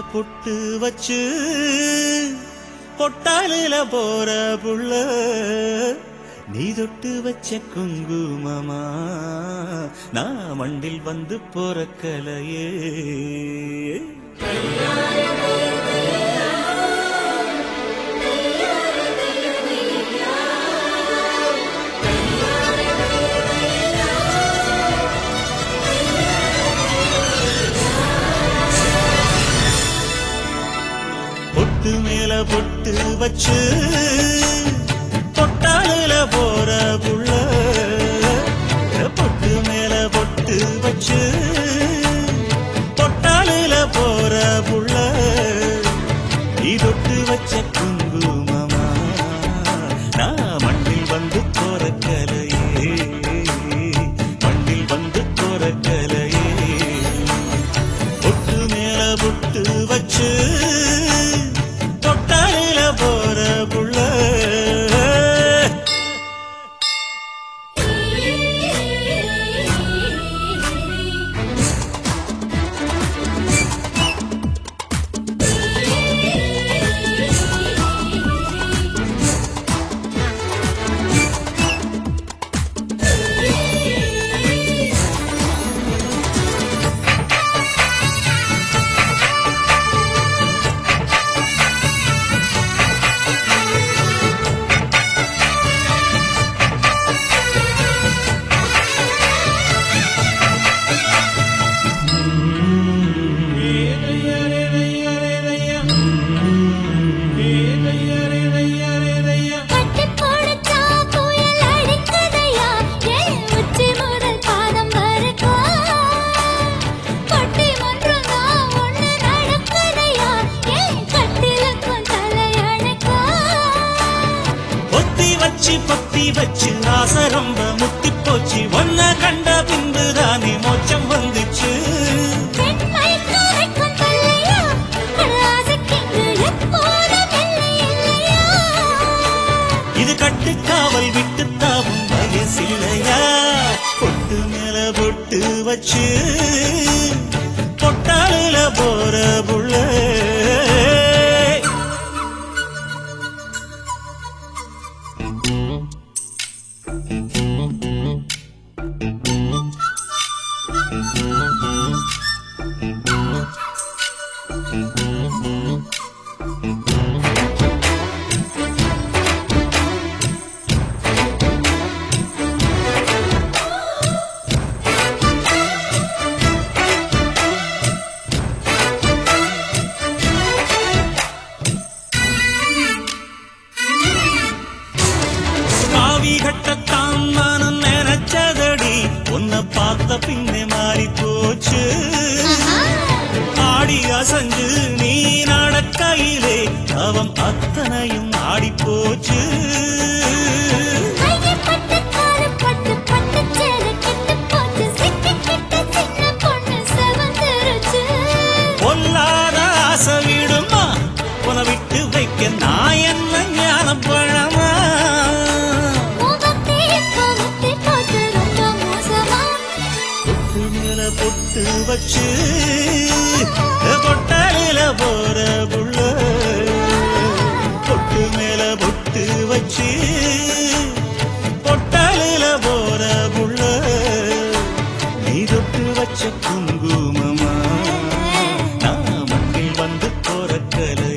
பொட்டு வச்சு பொட்டாலில போற புள்ள நீ தொட்டு வச்ச குங்குமமா நான் மண்டில் வந்து பொறக்கலையே பொட்டு மேல பொட்டு வச்சு பொட்டாளில போற புள்ள பொட்டு மேல பொட்டு வச்சு பொட்டாளில போற புள்ள நீ தொட்டு வச்ச குங்குமமா நான் மண்ணில் வந்து போறக்கலையே மண்ணில் வந்து போறக்கலையே பொட்டு மேல பொட்டு வச்சு தொட்டாலில போற புள்ள கட்டி போடுச்சா புயல் அடிக்குதையா என் உச்சி முதல் பாதம் வரைக்கும் கொட்டி ஒன்றுங்க ஒண்ணு நடக்குதையா என் கட்டிலுக்கும் தலையணைக்கும் பொத்தி வச்சு பொத்தி வச்சு ஆசை ரொம்ப முத்தி போச்சு ஒன்ன கண்ட பின்பு தானே மோச்சம் வந்துச்சு பெண்மை கரைக்கும் தொல்லையா ஆசைக்கிங்கு எப்போதும் இல்லை இல்லையா இது கட்டுக்காவல் விட்டு தாவும் வயசில்லையா பொட்டு மேல பொட்டு வச்சு பொட்டாளில போற புள்ள காவி கட்டத்தான் மனம் நினைச்சதடி உன்னை பார்த்த பின்னே மாறி போச்சு ஆடி அசஞ்சு நீ நடக்கையிலே அவன் அத்தனையும் ஆடி போச்சு கையை பட்டு காலு பட்டு பட்டு சேலை கெட்டு போச்சு சிக்கி கிட்ட சின்ன பொண்ணு செவந்துருச்சு பொல்லாத ஆசை விடுமா உன விட்டு வைக்க நான் என்ன ஞான பழமா முகத்தே இப்போ முத்தி போச்சு ரொம்ப மோசமா பொட்டு மேல பொட்டு வச்சு பொட்டாளில போற புள்ள பொட்டு மேல பொட்டு வச்சு பொட்டாளில போற புள்ள நீ தொட்டு வச்ச குங்குமமா நான் மண்ணில் வந்து போறக்கல